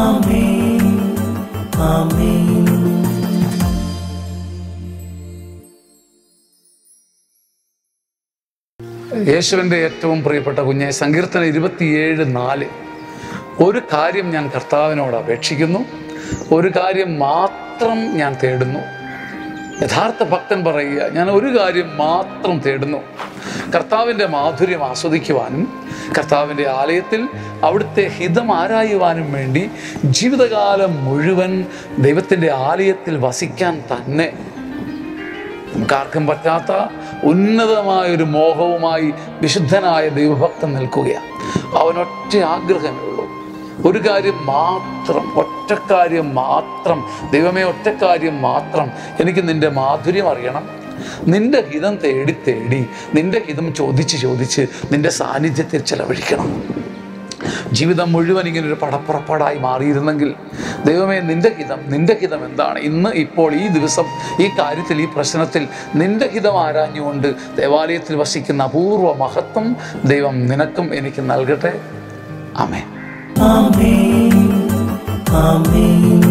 ആമേൻ ആമേൻ യേശുവിൻ്റെ ഏറ്റവും പ്രിയപ്പെട്ട കുഞ്ഞെ സങ്കീർത്തന ഇരുപത്തിയേഴ് നാല് ഒരു കാര്യം ഞാൻ കർത്താവിനോട് അപേക്ഷിക്കുന്നു ഒരു കാര്യം മാത്രം ഞാൻ തേടുന്നു യഥാർത്ഥ ഭക്തൻ പറയുക ഞാൻ ഒരു കാര്യം മാത്രം തേടുന്നു കർത്താവിൻ്റെ മാധുര്യം ആസ്വദിക്കുവാനും കർത്താവിൻ്റെ ആലയത്തിൽ അവിടുത്തെ ഹിതം ആരായുവാനും വേണ്ടി ജീവിതകാലം മുഴുവൻ ദൈവത്തിൻ്റെ ആലയത്തിൽ വസിക്കാൻ തന്നെ നമുക്കാർക്കും പറ്റാത്ത ഉന്നതമായ ഒരു മോഹവുമായി വിശുദ്ധനായ ദൈവഭക്തൻ നിൽക്കുകയാണ് അവനൊറ്റ ആഗ്രഹമേ ഉള്ളൂ ഒരു കാര്യം മാത്രം ഒറ്റക്കാര്യം മാത്രം ദൈവമേ ഒറ്റക്കാര്യം മാത്രം എനിക്ക് നിന്റെ മാധുര്യം അറിയണം നിന്റെ ഹിതം തേടി തേടി നിന്റെ ഹിതം ചോദിച്ച് ചോദിച്ച് നിന്റെ സാന്നിധ്യത്തിൽ ചെലവഴിക്കണം ജീവിതം മുഴുവൻ ഇങ്ങനെ ഒരു പടപ്പുറപ്പാടായി മാറിയിരുന്നെങ്കിൽ ദൈവമേ നിന്റെ ഹിതം നിന്റെ ഹിതം എന്താണ് ഇന്ന് ഇപ്പോൾ ഈ ദിവസം ഈ കാര്യത്തിൽ ഈ പ്രശ്നത്തിൽ നിന്റെ ഹിതം ആരാഞ്ഞുകൊണ്ട് ദേവാലയത്തിൽ വസിക്കുന്ന അപൂർവ മഹത്വം ദൈവം നിനക്കും എനിക്ക് നൽകട്ടെ ആമേ ആമേൻ ആമേൻ